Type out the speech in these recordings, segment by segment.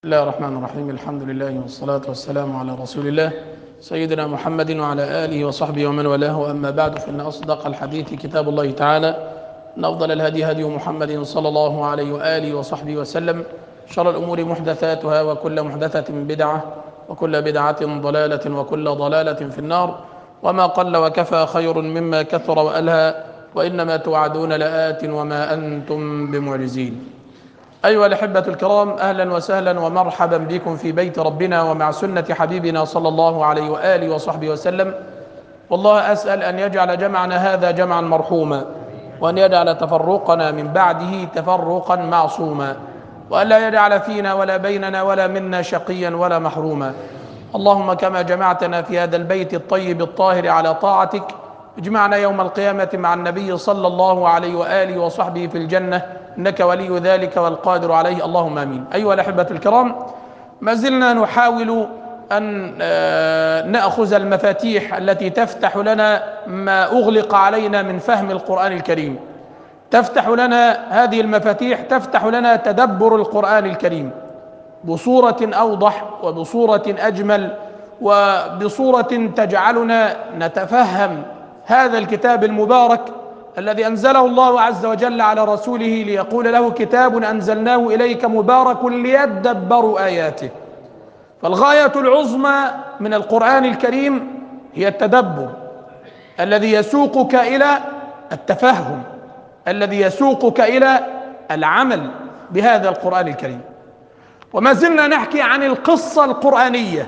بسم الله الرحمن الرحيم الحمد لله والصلاة والسلام على رسول الله سيدنا محمد وعلى آله وصحبه ومن والاه أما بعد فإن أصدق الحديث كتاب الله تعالى إن أفضل الهدي هدي محمد صلى الله عليه وآله وصحبه وسلم شر الأمور محدثاتها وكل محدثة بدعة وكل بدعة ضلالة وكل ضلالة في النار وما قل وكفى خير مما كثر وألهى وإنما توعدون لآت وما أنتم بمعجزين أيها الأحبة الكرام أهلا وسهلا ومرحبا بكم في بيت ربنا ومع سنة حبيبنا صلى الله عليه وآله وصحبه وسلم والله أسأل أن يجعل جمعنا هذا جمعا مرحوما وأن يجعل تفرقنا من بعده تفرقا معصوما وأن لا يجعل فينا ولا بيننا ولا منا شقيا ولا محروما اللهم كما جمعتنا في هذا البيت الطيب الطاهر على طاعتك اجمعنا يوم القيامة مع النبي صلى الله عليه وآله وصحبه في الجنة إنك ولي ذلك والقادر عليه اللهم آمين أيها الأحبة الكرام ما زلنا نحاول أن نأخذ المفاتيح التي تفتح لنا ما أغلق علينا من فهم القرآن الكريم تفتح لنا هذه المفاتيح تفتح لنا تدبر القرآن الكريم بصورة أوضح وبصورة أجمل وبصورة تجعلنا نتفهم هذا الكتاب المبارك الذي أنزله الله عز وجل على رسوله ليقول له كتاب أنزلناه إليك مبارك ليدبروا آياته فالغاية العظمى من القرآن الكريم هي التدبر الذي يسوقك إلى التفهم الذي يسوقك إلى العمل بهذا القرآن الكريم وما زلنا نحكي عن القصة القرآنية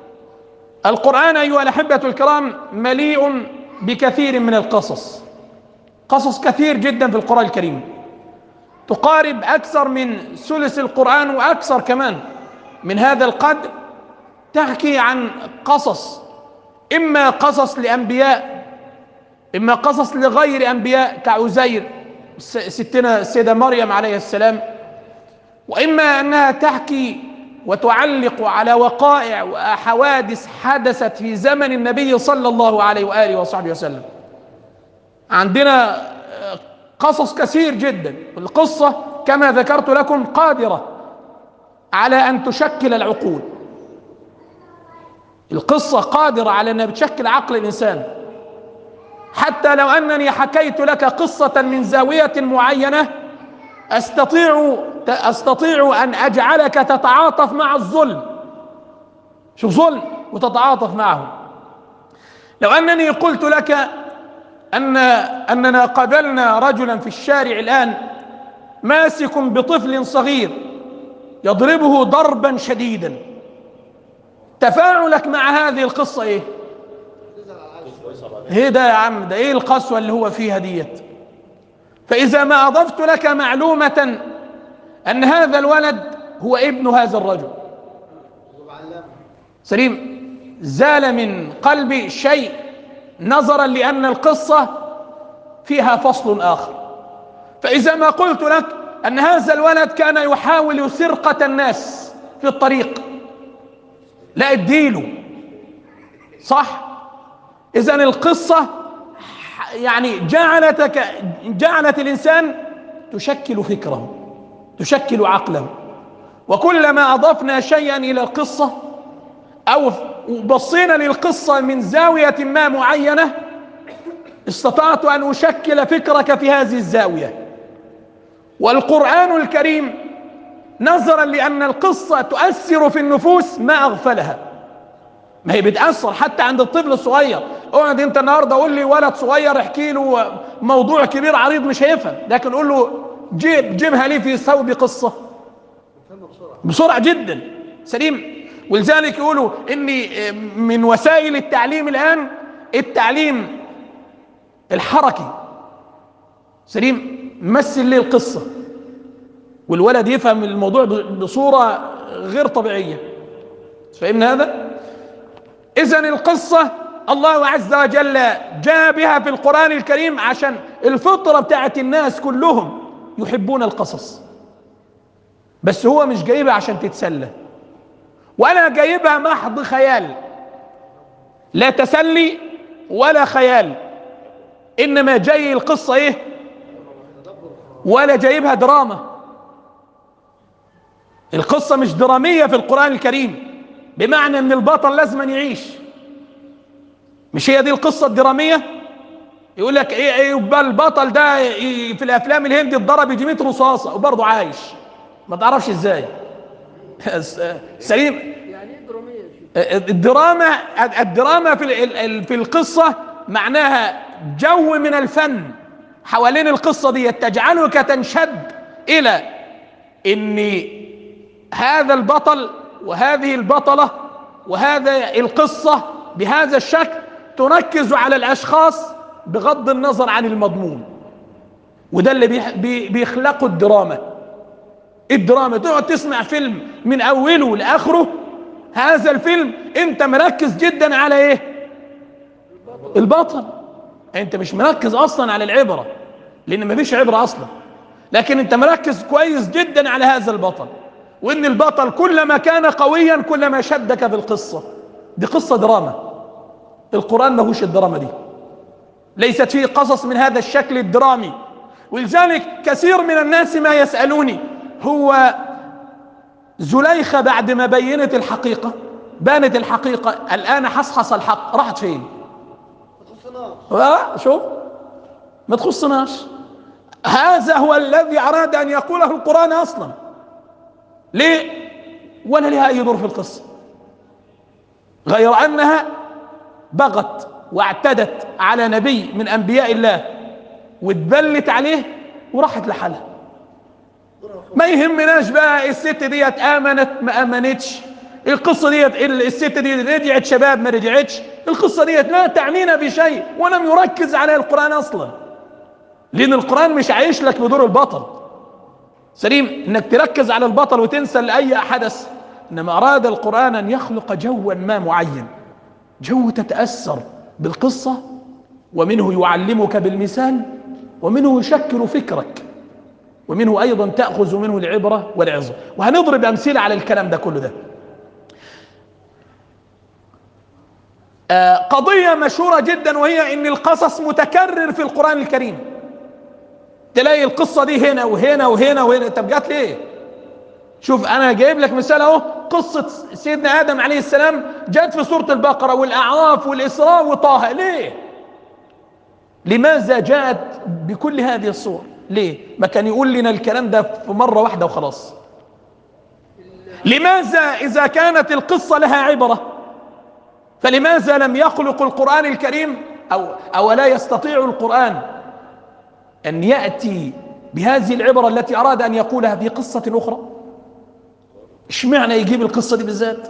القرآن أيها الأحبة الكرام مليء بكثير من القصص قصص كثير جدا في القرآن الكريم تقارب أكثر من ثلث القرآن وأكثر كمان من هذا القدر تحكي عن قصص إما قصص لأنبياء إما قصص لغير أنبياء كعزير ستنا السيدة مريم عليه السلام وإما أنها تحكي وتعلق على وقائع وحوادث حدثت في زمن النبي صلى الله عليه وآله وصحبه وسلم عندنا قصص كثير جدا القصة كما ذكرت لكم قادرة على أن تشكل العقول القصة قادرة على أنها بتشكل عقل الإنسان حتى لو أنني حكيت لك قصة من زاوية معينة أستطيع أستطيع أن أجعلك تتعاطف مع الظلم شوف ظلم وتتعاطف معه لو أنني قلت لك أن أننا قابلنا رجلا في الشارع الآن ماسك بطفل صغير يضربه ضربا شديدا تفاعلك مع هذه القصة إيه؟ ايه ده يا عم ده ايه القسوة اللي هو فيها ديت فإذا ما أضفت لك معلومة أن هذا الولد هو ابن هذا الرجل سليم زال من قلبي شيء نظرا لأن القصة فيها فصل آخر فإذا ما قلت لك أن هذا الولد كان يحاول سرقة الناس في الطريق لا اديله صح إذا القصة يعني جعلتك جعلت الإنسان تشكل فكره تشكل عقله وكلما أضفنا شيئا إلى القصة أو بصينا للقصة من زاوية ما معينة استطعت أن أشكل فكرك في هذه الزاوية والقرآن الكريم نظرا لأن القصة تؤثر في النفوس ما أغفلها ما هي بتأثر حتى عند الطفل الصغير اقعد انت النهارده قول لي ولد صغير احكي له موضوع كبير عريض مش هيفهم لكن قول له جيب جيبها لي في ثوب قصه بسرعه جدا سليم ولذلك يقولوا ان من وسائل التعليم الان التعليم الحركي سليم مثل لي القصه والولد يفهم الموضوع بصوره غير طبيعيه فهمنا هذا اذا القصه الله عز وجل جاء بها في القرآن الكريم عشان الفطرة بتاعت الناس كلهم يحبون القصص بس هو مش جايبها عشان تتسلى ولا جايبها محض خيال لا تسلي ولا خيال انما جاي القصة ايه ولا جايبها دراما القصة مش درامية في القرآن الكريم بمعنى ان البطل لازم يعيش مش هي دي القصة الدرامية يقول لك ايه ايه يبقى البطل ده ي- في الافلام الهندي اتضرب يجي 100 رصاصة وبرضه عايش ما تعرفش ازاي سليم يعني ايه دراميه يا شيخ؟ الدراما الدراما في ال- ال- في القصة معناها جو من الفن حوالين القصة دي تجعلك تنشد إلى إن هذا البطل وهذه البطلة وهذا القصة بهذا الشكل تركز على الأشخاص بغض النظر عن المضمون وده اللي بيح- بي- بيخلقوا الدراما الدراما تقعد تسمع فيلم من اوله لاخره هذا الفيلم انت مركز جدا على ايه البطل انت مش مركز اصلا على العبره لان مفيش عبره اصلا لكن انت مركز كويس جدا على هذا البطل وان البطل كلما كان قويا كلما شدك في القصه دي قصه دراما القران ماهوش الدراما دي ليست فيه قصص من هذا الشكل الدرامي ولذلك كثير من الناس ما يسألوني هو زليخة بعد ما بينت الحقيقة بانت الحقيقة الآن حصحص الحق راحت فين آه شوف ما تخصناش هذا هو الذي أراد أن يقوله القرآن أصلا ليه ولا لها أي دور في القصة غير أنها بغت واعتدت على نبي من انبياء الله واتبلت عليه وراحت لحالها ما يهمناش بقى الست ديت امنت ما امنتش القصه ديت الست دي رجعت شباب ما رجعتش القصه ديت لا تعنينا بشيء ولم يركز على القران اصلا لان القران مش عايش لك بدور البطل سليم انك تركز على البطل وتنسى لاي حدث انما اراد القران ان يخلق جوا ما معين جو تتأثر بالقصة ومنه يعلمك بالمثال ومنه يشكل فكرك ومنه أيضا تأخذ منه العبرة والعظة وهنضرب أمثلة على الكلام ده كله ده آه، قضية مشهورة جدا وهي ان القصص متكرر في القرآن الكريم تلاقي القصة دي هنا وهنا وهنا وهنا طب جات ليه شوف انا جايب لك مثال اهو قصة سيدنا ادم عليه السلام جت في سورة البقرة والاعراف والاسراء وطه ليه لماذا جاءت بكل هذه الصور ليه ما كان يقول لنا الكلام ده في مرة واحدة وخلاص لماذا اذا كانت القصة لها عبرة فلماذا لم يخلق القرآن الكريم او او لا يستطيع القرآن ان يأتي بهذه العبرة التي اراد ان يقولها في قصة اخرى اشمعنى يجيب القصة دي بالذات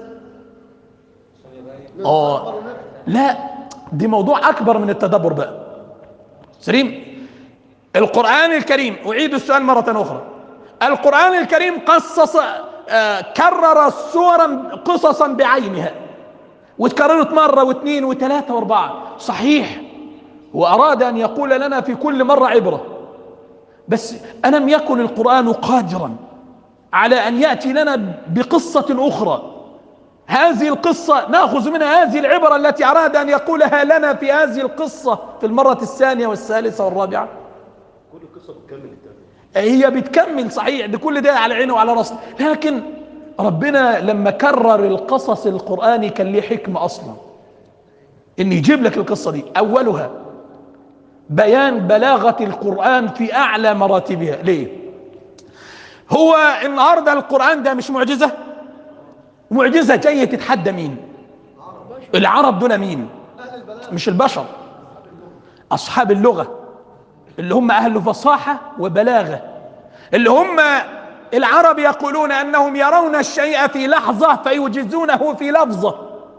اه لا دي موضوع اكبر من التدبر بقى سليم القرآن الكريم اعيد السؤال مرة اخرى القرآن الكريم قصص آه كرر سورا قصصا بعينها واتكررت مرة واثنين وثلاثة واربعة صحيح واراد ان يقول لنا في كل مرة عبرة بس ألم يكن القرآن قادرا على أن يأتي لنا بقصة أخرى هذه القصة نأخذ منها هذه العبرة التي أراد أن يقولها لنا في هذه القصة في المرة الثانية والثالثة والرابعة كل القصه بتكمل التانية هي بتكمل صحيح ده كل ده على عينه وعلى راسه لكن ربنا لما كرر القصص القرآني كان ليه حكمة أصلا إن يجيب لك القصة دي أولها بيان بلاغة القرآن في أعلى مراتبها ليه هو النهاردة القرآن ده مش معجزة معجزة جاية تتحدى مين العرب دول مين مش البشر أصحاب اللغة اللي هم أهل فصاحة وبلاغة اللي هم العرب يقولون أنهم يرون الشيء في لحظة فيوجزونه في لفظة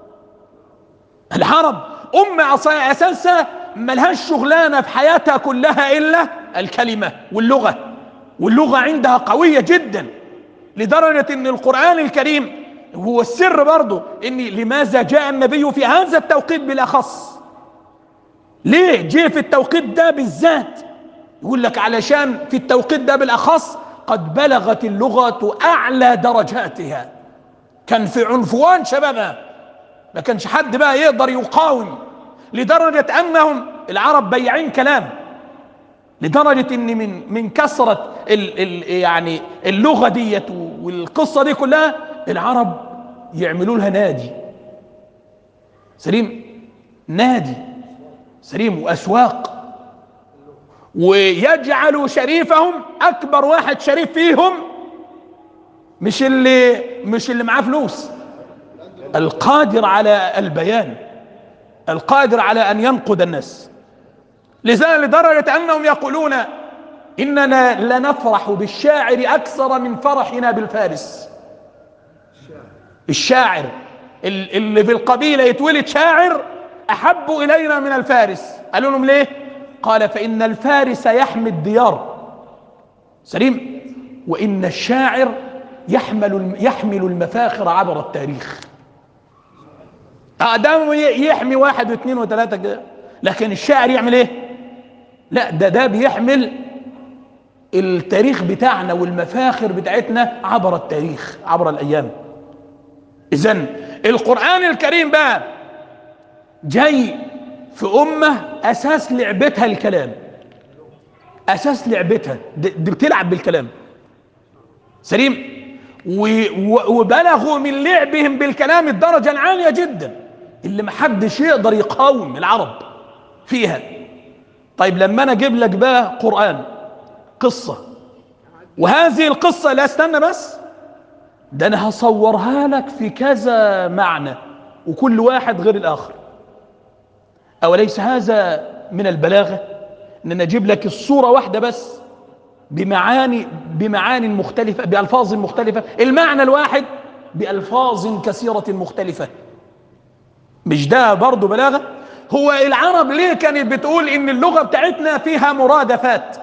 العرب أمة أص- أساسا ملهاش شغلانة في حياتها كلها إلا الكلمة واللغة واللغة عندها قوية جدا لدرجة أن القرآن الكريم هو السر برضه أن لماذا جاء النبي في هذا التوقيت بالأخص ليه جه في التوقيت ده بالذات يقول لك علشان في التوقيت ده بالأخص قد بلغت اللغة أعلى درجاتها كان في عنفوان شبابها ما كانش حد بقى يقدر يقاوم لدرجة أنهم العرب بياعين كلام لدرجة ان من من كثرة ال ال يعني اللغة ديت والقصه دي كلها العرب يعملوا لها نادي سليم نادي سليم واسواق ويجعلوا شريفهم اكبر واحد شريف فيهم مش اللي مش اللي معاه فلوس القادر على البيان القادر على ان ينقد الناس لذلك لدرجه انهم يقولون اننا لنفرح بالشاعر اكثر من فرحنا بالفارس الشاعر ال- اللي في القبيله يتولد شاعر احب الينا من الفارس قالوا لهم ليه قال فان الفارس يحمي الديار سليم وان الشاعر يحمل الم- يحمل المفاخر عبر التاريخ آدم يحمي واحد واثنين وثلاثة كده لكن الشاعر يعمل ايه لا ده ده بيحمل التاريخ بتاعنا والمفاخر بتاعتنا عبر التاريخ عبر الأيام إذن القرآن الكريم بقى جاي في أمة أساس لعبتها الكلام أساس لعبتها دي دي بتلعب بالكلام سليم و- و- وبلغوا من لعبهم بالكلام الدرجة العالية جدا اللي محدش يقدر يقاوم العرب فيها طيب لما انا اجيب لك بقى قرآن قصة وهذه القصة لا استنى بس ده انا هصورها لك في كذا معنى وكل واحد غير الاخر اوليس هذا من البلاغة ان انا اجيب لك الصورة واحدة بس بمعاني بمعاني مختلفة بألفاظ مختلفة المعنى الواحد بألفاظ كثيرة مختلفة مش ده برضه بلاغة هو العرب ليه كانت بتقول ان اللغة بتاعتنا فيها مرادفات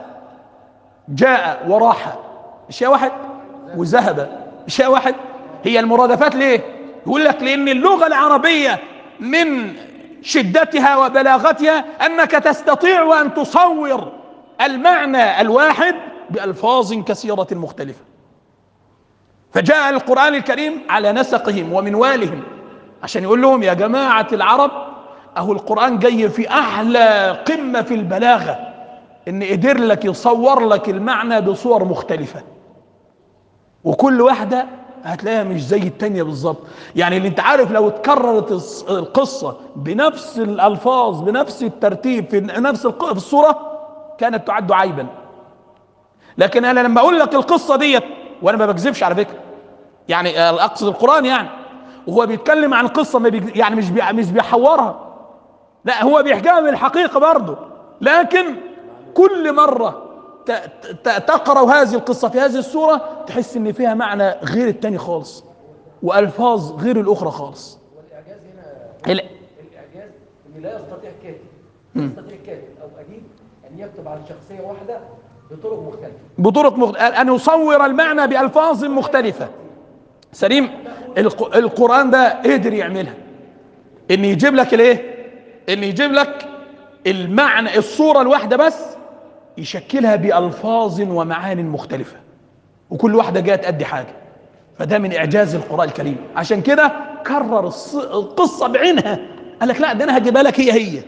جاء وراح شيء واحد وذهب شيء واحد هي المرادفات ليه يقول لك لان اللغة العربية من شدتها وبلاغتها انك تستطيع ان تصور المعنى الواحد بألفاظ كثيرة مختلفة فجاء القرآن الكريم على نسقهم ومنوالهم عشان يقول لهم يا جماعة العرب أهو القرآن جاي في أحلى قمة في البلاغة إن قدر لك يصور لك المعنى بصور مختلفة وكل واحدة هتلاقيها مش زي التانية بالظبط يعني اللي انت عارف لو اتكررت الص- القصة بنفس الألفاظ بنفس الترتيب في نفس الق- في الصورة كانت تعد عيبا لكن انا لما اقول لك القصة ديت وانا ما بكذبش على فكرة يعني آه، اقصد القرآن يعني وهو بيتكلم عن قصة ما بيج... يعني مش بي... مش بيحورها لا هو بيحكيها من الحقيقة برضه لكن كل مرة ت... ت... تقرأ هذه القصة في هذه السورة تحس ان فيها معنى غير التاني خالص والفاظ غير الاخرى خالص والاعجاز هنا ال- الاعجاز ان لا يستطيع كاتب لا يستطيع كاتب او اديب ان يكتب عن شخصيه واحده بطرق مختلفه بطرق مخت... ان يصور المعنى بالفاظ مختلفه سليم الق... القران ده قدر يعملها ان يجيب لك الايه ان يجيب لك المعنى الصوره الواحده بس يشكلها بالفاظ ومعان مختلفه وكل واحده جايه تأدي حاجه فده من اعجاز القران الكريم عشان كده كرر الص... القصه بعينها قال لك لا ده انا هجيبها لك هي هي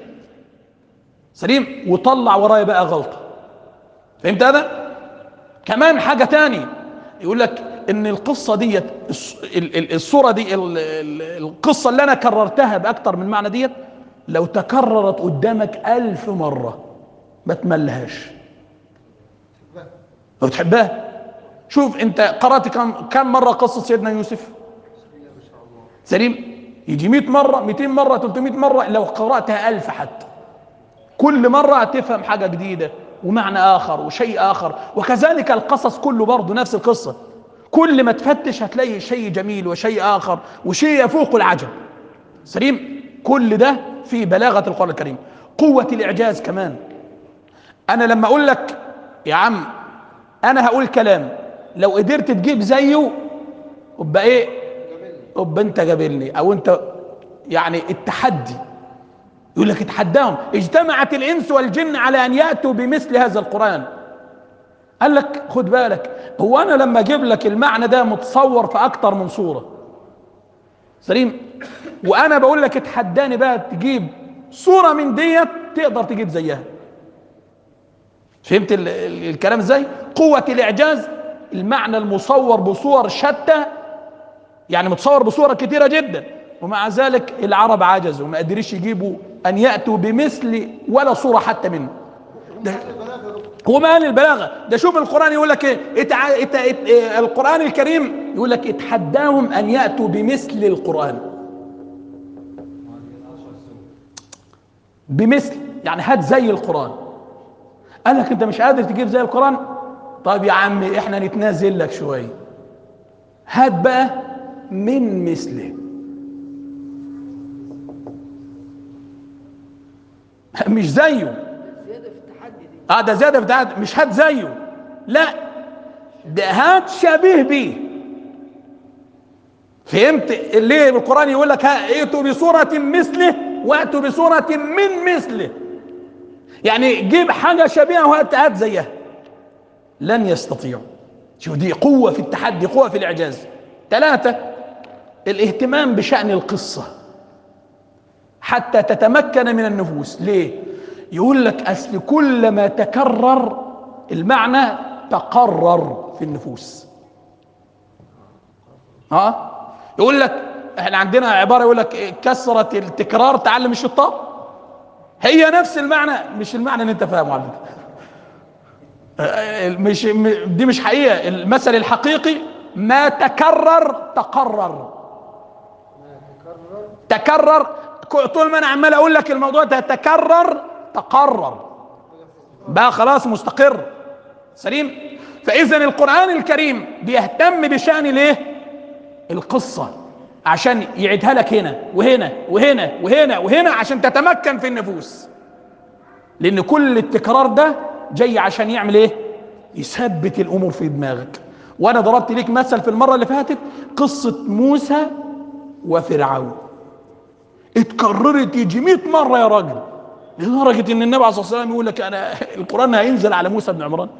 سليم وطلع ورايا بقى غلطه فهمت هذا كمان حاجة تاني يقول لك ان القصة ديت الص- ال- ال- الصورة دي ال- ال- القصة اللي انا كررتها باكتر من معنى ديت لو تكررت قدامك الف مرة ما تملهاش لو تحبها شوف انت قرأت كم كم مرة قصة سيدنا يوسف سليم يجي 100 مرة 200 مرة 300 مرة لو قرأتها ألف حتى كل مرة تفهم حاجة جديدة ومعنى آخر وشيء آخر وكذلك القصص كله برضه نفس القصة كل ما تفتش هتلاقي شيء جميل وشيء آخر وشيء يفوق العجب سليم كل ده في بلاغة القرآن الكريم قوة الإعجاز كمان أنا لما أقول لك يا عم أنا هقول كلام لو قدرت تجيب زيه يبقى إيه يبقى أنت جابلني أو أنت يعني التحدي يقول لك اتحداهم اجتمعت الانس والجن على ان ياتوا بمثل هذا القران قال لك خد بالك هو انا لما اجيب لك المعنى ده متصور في اكتر من صوره سليم وانا بقول لك اتحداني بقى تجيب صوره من ديت تقدر تجيب زيها فهمت ال- ال- الكلام ازاي قوه الاعجاز المعنى المصور بصور شتى يعني متصور بصورة كتيرة جدا ومع ذلك العرب عجزوا ما قدرش يجيبوا أن يأتوا بمثل ولا صورة حتى منه ده هو ما قال البلاغة ده شوف القرآن يقول لك ايه اتع... ات... ات... اه القرآن الكريم يقول لك اتحداهم أن يأتوا بمثل القرآن بمثل يعني هات زي القرآن قال لك انت مش قادر تجيب زي القرآن طيب يا عم احنا نتنازل لك شوية هات بقى من مثله مش زيه زياده في التحدي دي اه ده زياده في ده مش هات زيه لا ده هات شبيه بيه فهمت ليه القران يقول لك ها ائتوا بصوره مثله واتوا بصوره من مثله يعني جيب حاجه شبيهه وهات هات زيها لن يستطيعوا شوف دي قوه في التحدي قوه في الاعجاز ثلاثه الاهتمام بشان القصه حتى تتمكن من النفوس ليه يقول لك اصل كل ما تكرر المعنى تقرر في النفوس ها يقول لك احنا عندنا عباره يقول لك كثره التكرار تعلم الشطار هي نفس المعنى مش المعنى اللي انت فاهمه على فكره مش دي مش حقيقه المثل الحقيقي ما تكرر تقرر تكرر طول ما انا عمال اقول لك الموضوع ده تكرر تقرر بقى خلاص مستقر سليم فاذا القران الكريم بيهتم بشان الايه القصه عشان يعيدها لك هنا وهنا وهنا وهنا وهنا عشان تتمكن في النفوس لان كل التكرار ده جاي عشان يعمل ايه يثبت الامور في دماغك وانا ضربت ليك مثل في المره اللي فاتت قصه موسى وفرعون اتكررت يجي 100 مره يا راجل لدرجه ان النبي عليه الصلاه والسلام يقول لك انا القران هينزل على موسى بن عمران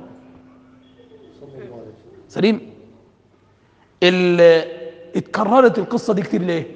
سليم اتكررت القصه دي كتير ليه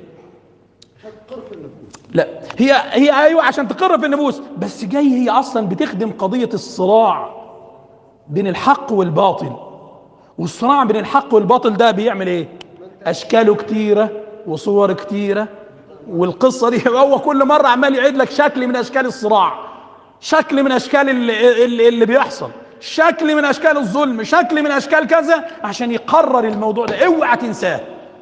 لا هي هي ايوه عشان تقر في النفوس بس جاي هي اصلا بتخدم قضيه الصراع بين الحق والباطل والصراع بين الحق والباطل ده بيعمل ايه اشكاله كتيره وصور كتيره والقصه دي هو كل مره عمال يعيد لك شكل من اشكال الصراع شكل من اشكال اللي, اللي, اللي بيحصل شكل من اشكال الظلم شكل من اشكال كذا عشان يقرر الموضوع ده اوعى تنساه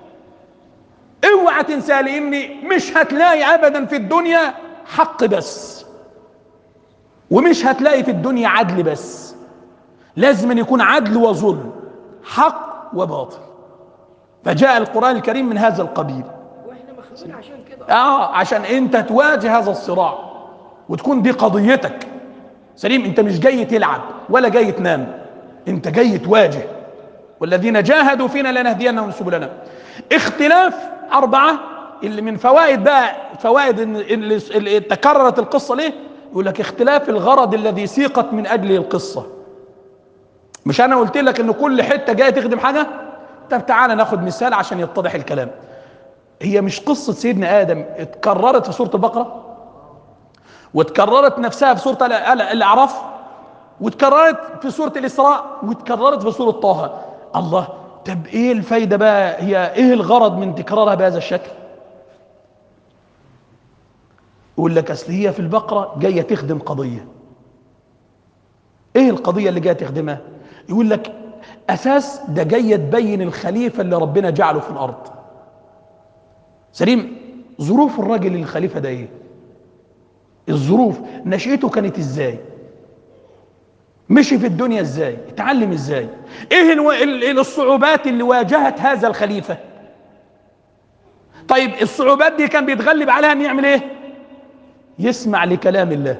اوعى تنساه لان مش هتلاقي ابدا في الدنيا حق بس ومش هتلاقي في الدنيا عدل بس لازم أن يكون عدل وظلم حق وباطل فجاء القرآن الكريم من هذا القبيل واحنا مخلوقين عشان كده اه عشان انت تواجه هذا الصراع وتكون دي قضيتك سليم انت مش جاي تلعب ولا جاي تنام انت جاي تواجه والذين جاهدوا فينا لنهدينهم سبلنا اختلاف أربعة اللي من فوائد بقى فوائد إن اللي اللي تكررت القصة ليه يقول لك اختلاف الغرض الذي سيقت من أجله القصة مش أنا قلت لك إن كل حتة جاية تخدم حاجة طب تعالى ناخد مثال عشان يتضح الكلام هي مش قصة سيدنا آدم اتكررت في سورة البقرة واتكررت نفسها في سورة ال- ال- الأعراف واتكررت في سورة الإسراء واتكررت في سورة طه الله طب ايه الفايدة بقى هي ايه الغرض من تكرارها بهذا الشكل يقول لك اصل هي في البقرة جاية تخدم قضية ايه القضية اللي جاية تخدمها يقول لك اساس ده جاية تبين الخليفة اللي ربنا جعله في الارض سليم ظروف الراجل الخليفة ده ايه الظروف نشأته كانت ازاي مشي في الدنيا ازاي اتعلم ازاي ايه الو... ال- ال- الصعوبات اللي واجهت هذا الخليفة طيب الصعوبات دي كان بيتغلب عليها ان يعمل ايه يسمع لكلام الله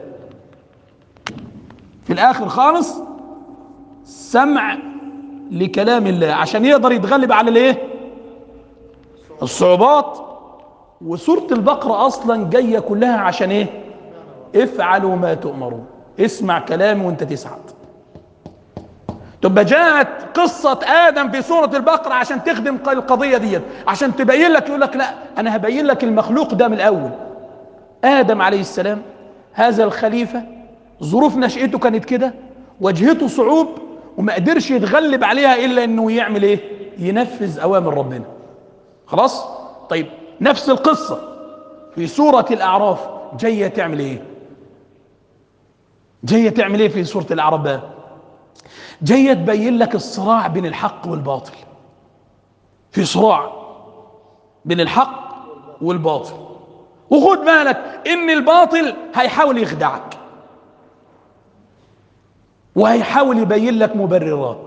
في الاخر خالص سمع لكلام الله عشان يقدر يتغلب على الايه الصعوبات وسورة البقرة اصلا جاية كلها عشان ايه افعلوا ما تؤمرون اسمع كلامي وانت تسعد تبقى جاءت قصة آدم في سورة البقرة عشان تخدم القضية ديت عشان تبين لك يقول لك لا أنا هبين لك المخلوق ده من الأول آدم عليه السلام هذا الخليفة ظروف نشأته كانت كده واجهته صعوب وما قدرش يتغلب عليها الا انه يعمل ايه ينفذ اوامر ربنا خلاص طيب نفس القصه في سوره الاعراف جايه تعمل ايه جايه تعمل ايه في سوره الاعراف بقى جايه تبين لك الصراع بين الحق والباطل في صراع بين الحق والباطل وخد بالك ان الباطل هيحاول يخدعك وهيحاول يبين لك مبررات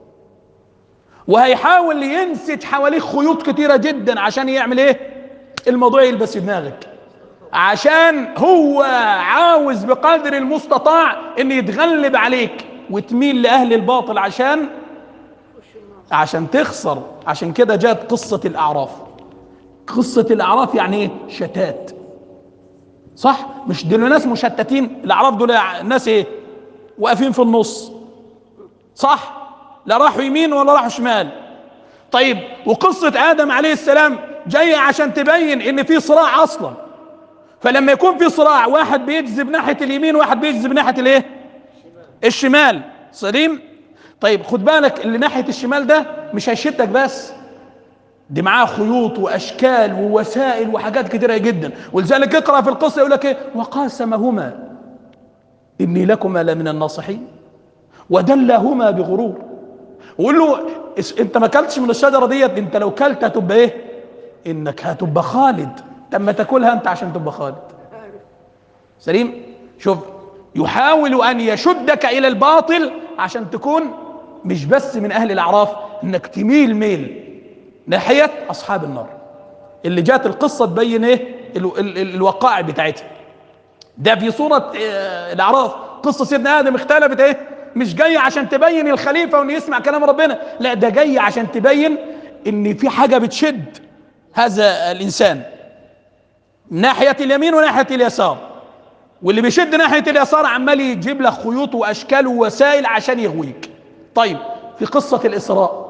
وهيحاول ينسج حواليك خيوط كتيرة جدا عشان يعمل ايه الموضوع يلبس في دماغك عشان هو عاوز بقدر المستطاع ان يتغلب عليك وتميل لأهل الباطل عشان عشان تخسر عشان كده جاءت قصة الأعراف قصة الأعراف يعني ايه شتات صح مش دول ناس مشتتين الأعراف دول ناس ايه واقفين في النص صح لا راحوا يمين ولا راحوا شمال طيب وقصة آدم عليه السلام جاية عشان تبين إن في صراع أصلا فلما يكون في صراع واحد بيجذب ناحية اليمين واحد بيجذب ناحية الإيه؟ الشمال سليم طيب خد بالك اللي ناحية الشمال ده مش هيشدك بس دي معاه خيوط واشكال ووسائل وحاجات كتيره جدا ولذلك اقرا في القصه يقول لك ايه وقاسمهما اني لكما لمن الناصحين ودلهما بغرور وقول له اس- انت ما اكلتش من الشجره ديت انت لو كلت هتبقى ايه انك هتبقى خالد طب ما تاكلها انت عشان تبقى خالد سليم شوف يحاول ان يشدك الى الباطل عشان تكون مش بس من اهل الاعراف انك تميل ميل ناحيه اصحاب النار اللي جات القصه تبين ايه ال- ال- ال- الوقائع بتاعتها ده في سورة آه، الأعراف قصة سيدنا آدم اختلفت ايه مش جاية عشان تبين الخليفة وانه يسمع كلام ربنا لا ده جاية عشان تبين ان في حاجة بتشد هذا الإنسان من ناحية اليمين وناحية اليسار واللي بيشد ناحية اليسار عمال يجيب لك خيوط وأشكال ووسائل عشان يغويك طيب في قصة الإسراء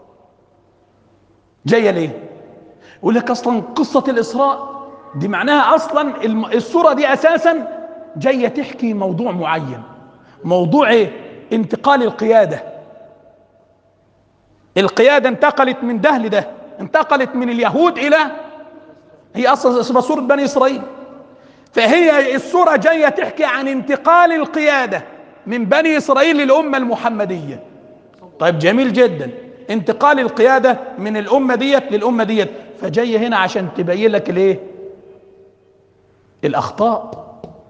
جاية ليه يقول لك أصلا قصة الإسراء دي معناها اصلا الم- الصوره دي اساسا جايه تحكي موضوع معين موضوع ايه انتقال القياده القياده انتقلت من ده لده انتقلت من اليهود الى هي اصلا اسمها سوره بني اسرائيل فهي السوره جايه تحكي عن انتقال القياده من بني اسرائيل للامه المحمديه طيب جميل جدا انتقال القياده من الامه ديت للامه ديت فجايه هنا عشان تبين لك الايه الاخطاء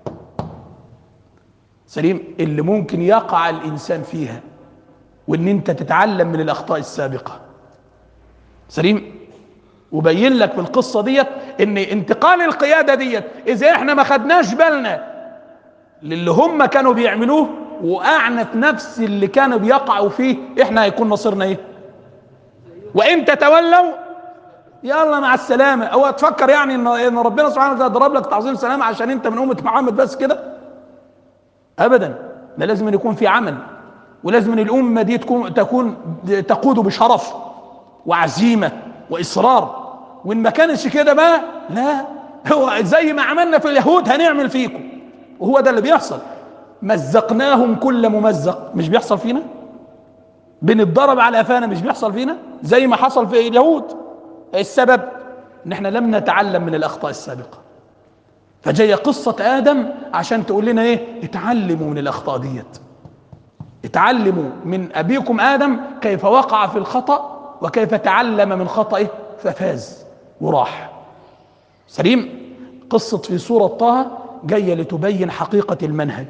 سليم اللي ممكن يقع الانسان فيها وان انت تتعلم من الاخطاء السابقه سليم وبين لك في القصه ديت ان انتقال القياده ديت اذا احنا ما خدناش بالنا للي هم كانوا بيعملوه وقعنا في نفس اللي كانوا بيقعوا فيه احنا هيكون مصيرنا ايه وان تتولوا يلا مع السلامة هو تفكر يعني ان ان ربنا سبحانه وتعالى ضرب لك تعظيم سلامة عشان انت من أمة محمد بس كده ابدا ده لازم أن يكون في عمل ولازم أن الأمة دي تكون تكون تقود بشرف وعزيمة وإصرار وإن ما كانش كده بقى لا هو زي ما عملنا في اليهود هنعمل فيكم وهو ده اللي بيحصل مزقناهم كل ممزق مش بيحصل فينا بنتضرب على قفانا مش بيحصل فينا زي ما حصل في اليهود السبب ان احنا لم نتعلم من الاخطاء السابقه فجايه قصه ادم عشان تقول لنا ايه اتعلموا من الاخطاء ديت اتعلموا من ابيكم ادم كيف وقع في الخطا وكيف تعلم من خطئه ففاز وراح سليم قصه في سوره طه جايه لتبين حقيقه المنهج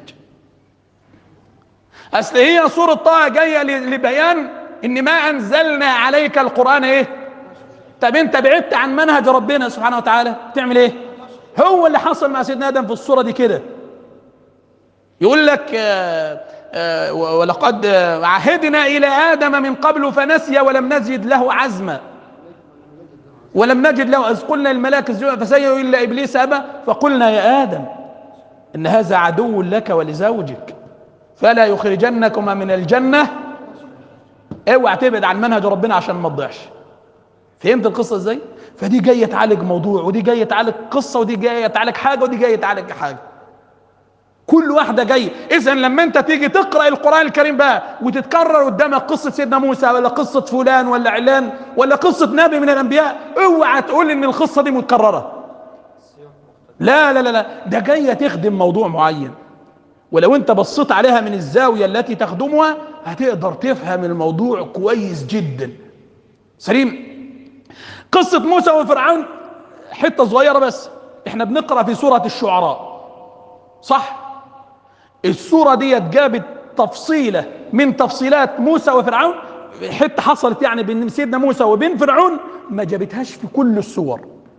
اصل هي سوره طه جايه لبيان ان ما انزلنا عليك القران ايه طب انت بعدت عن منهج ربنا سبحانه وتعالى تعمل ايه هو اللي حصل مع سيدنا ادم في الصوره دي كده يقول لك آه آه ولقد آه عهدنا الى ادم من قبل فنسي ولم نزد له عزما ولم نجد له اذ قلنا الملائكه اسجدوا فسجدوا الا ابليس ابى فقلنا يا ادم ان هذا عدو لك ولزوجك فلا يخرجنكما من الجنه اوعى تبعد عن منهج ربنا عشان ما تضيعش فهمت القصه ازاي فدي جايه تعالج موضوع ودي جايه تعالج قصه ودي جايه تعالج حاجه ودي جايه تعالج حاجه كل واحدة جاية إذا لما أنت تيجي تقرأ القرآن الكريم بقى وتتكرر قدامك قصة سيدنا موسى ولا قصة فلان ولا علان ولا قصة نبي من الأنبياء اوعى تقول إن القصة دي متكررة لا لا لا لا ده جاية تخدم موضوع معين ولو أنت بصيت عليها من الزاوية التي تخدمها هتقدر تفهم الموضوع كويس جدا سليم قصة موسى وفرعون حتة صغيرة بس احنا بنقرأ في سورة الشعراء صح السورة دي جابت تفصيلة من تفصيلات موسى وفرعون حتة حصلت يعني بين سيدنا موسى وبين فرعون ما جابتهاش في كل السور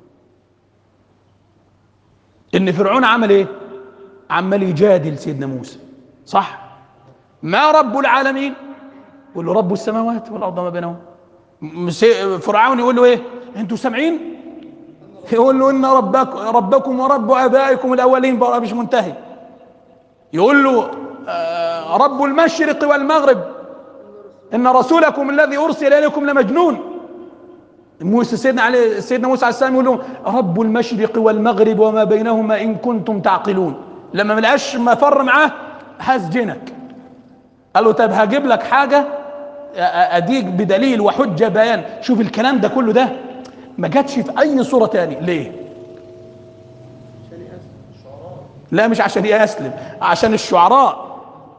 ان فرعون عمل ايه عمال يجادل سيدنا موسى صح ما رب العالمين يقول له رب السماوات والارض ما بينهما فرعون يقول له ايه انتوا سامعين يقول له ان ربك ربكم ورب ابائكم الاولين بقى مش منتهي يقول له آه رب المشرق والمغرب ان رسولكم الذي ارسل اليكم لمجنون موسى سيدنا عليه سيدنا موسى عليه السلام يقول له رب المشرق والمغرب وما بينهما ان كنتم تعقلون لما ملقاش مفر معاه هسجنك قال له طب هجيب لك حاجه اديك بدليل وحجه بيان شوف الكلام ده كله ده ما جاتش في اي صوره تاني ليه لا مش عشان يسلم عشان الشعراء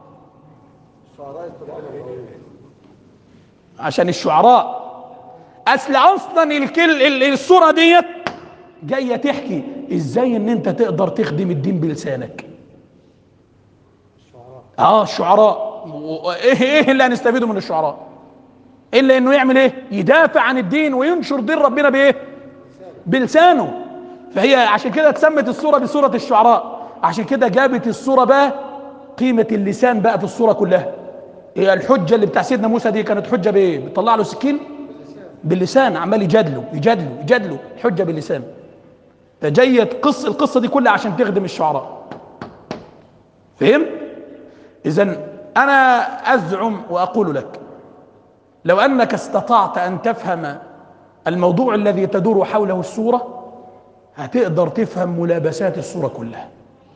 عشان الشعراء اصل اصلا الكل الصوره ديت جايه تحكي ازاي ان انت تقدر تخدم الدين بلسانك اه الشعراء ايه ايه اللي هنستفيده من الشعراء الا انه يعمل ايه يدافع عن الدين وينشر دين ربنا بايه بلسانه فهي عشان كده اتسمت السوره بسوره الشعراء عشان كده جابت السوره بقى قيمه اللسان بقى في السوره كلها هي الحجه اللي بتاع سيدنا موسى دي كانت حجه بايه بتطلع له سكين باللسان عمال يجادله يجادله يجادله حجه باللسان فجيت قص القصه دي كلها عشان تخدم الشعراء فهم اذا انا ازعم واقول لك لو انك استطعت ان تفهم الموضوع الذي تدور حوله السوره هتقدر تفهم ملابسات السوره كلها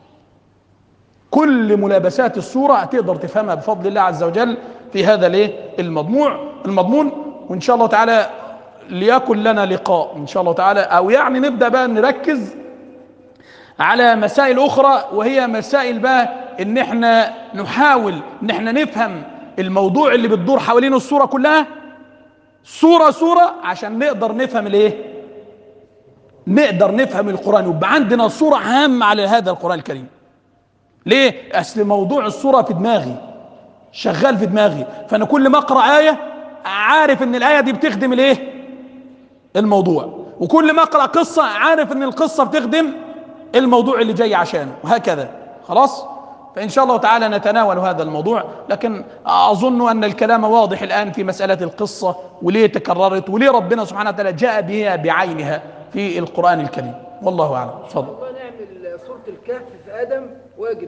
كل ملابسات السوره هتقدر تفهمها بفضل الله عز وجل في هذا الايه المضموع المضمون وان شاء الله تعالى ليكن لنا لقاء ان شاء الله تعالى او يعني نبدا بقى نركز على مسائل اخرى وهي مسائل بقى ان احنا نحاول ان احنا نفهم الموضوع اللي بتدور حوالين الصوره كلها صوره صوره عشان نقدر نفهم الايه نقدر نفهم القران يبقى عندنا صوره عامه على هذا القران الكريم ليه اصل موضوع الصوره في دماغي شغال في دماغي فانا كل ما اقرا ايه عارف ان الايه دي بتخدم الايه الموضوع وكل ما اقرا قصه عارف ان القصه بتخدم الموضوع اللي جاي عشانه وهكذا خلاص فإن شاء الله تعالى نتناول هذا الموضوع لكن أظن أن الكلام واضح الآن في مسألة القصة وليه تكررت وليه ربنا سبحانه وتعالى جاء بها بعينها في القرآن الكريم والله أعلم تفضل والله نعمل سورة الكهف في آدم واجب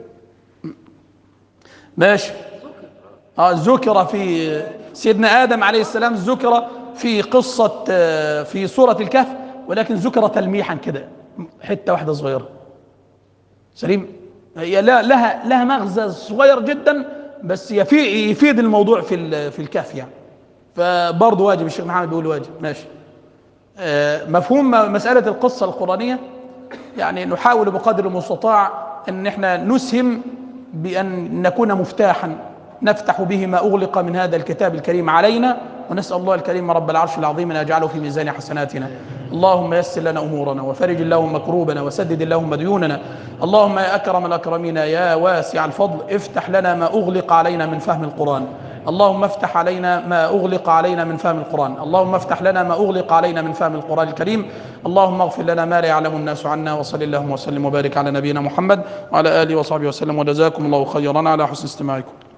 ماشي آه ذكر في سيدنا آدم عليه السلام ذكر في قصة آه، في سورة الكهف ولكن ذكر تلميحا كده حتة واحدة صغيرة سليم هي لا لها لها مغزى صغير جدا بس يفي يفيد الموضوع في ال- في الكهف يعني فبرضه واجب الشيخ محمد بيقول واجب ماشي آه، مفهوم مسألة القصة القرآنية يعني نحاول بقدر المستطاع ان احنا نسهم بان نكون مفتاحا نفتح به ما اغلق من هذا الكتاب الكريم علينا ونسال الله الكريم رب العرش العظيم ان يجعله في ميزان حسناتنا اللهم يسر لنا امورنا وفرج اللهم كروبنا وسدد اللهم ديوننا اللهم يا اكرم الاكرمين يا واسع الفضل افتح لنا ما اغلق علينا من فهم القران اللهم افتح علينا ما اغلق علينا من فهم القران اللهم افتح لنا ما اغلق علينا من فهم القران الكريم اللهم اغفر لنا ما لا يعلم الناس عنا وصل اللهم وسلم وبارك على نبينا محمد وعلى اله وصحبه وسلم وجزاكم الله خيرا على حسن استماعكم